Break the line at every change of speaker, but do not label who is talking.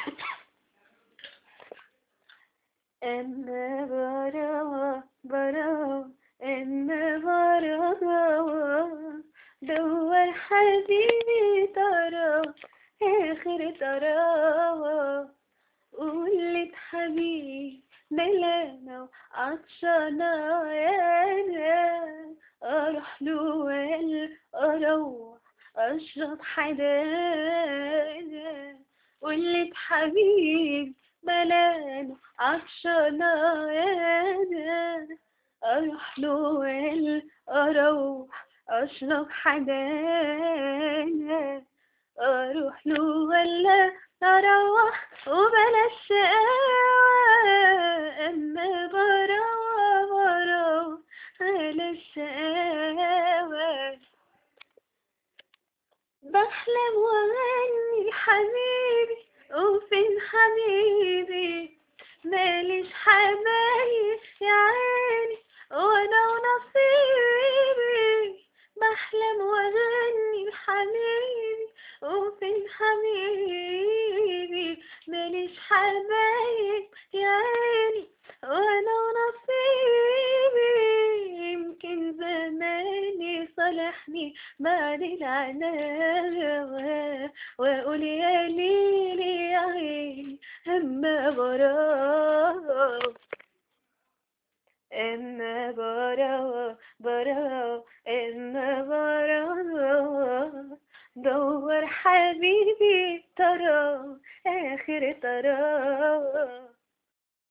أنا براوة براوة أنا براوة دور حبيبي ترى آخر تراوة قولت حبيبي ملانا عطشانة أنا أروح له ولا أروح أشرب حدانا قولت حبيبي ملان عطشانة أنا أروح له ولا أروح أشرب حدانا أروح له ولا أروح وبلاش شقاوة أما براوة براوة على الشقاوة بحلم وأغني لحبيبي وفين حبيبي ماليش حبايب يا عيني وانا ونصيبي بحلم واغني لحبيبي وفين حبيبي ماليش حبايب يا عيني وانا ونصيبي يمكن زماني صالحني بعد العناوة واقول يا ليلي يا عيني اما براوة اما براوة براوة اما براوة دور حبيبي ترى اخر تراوة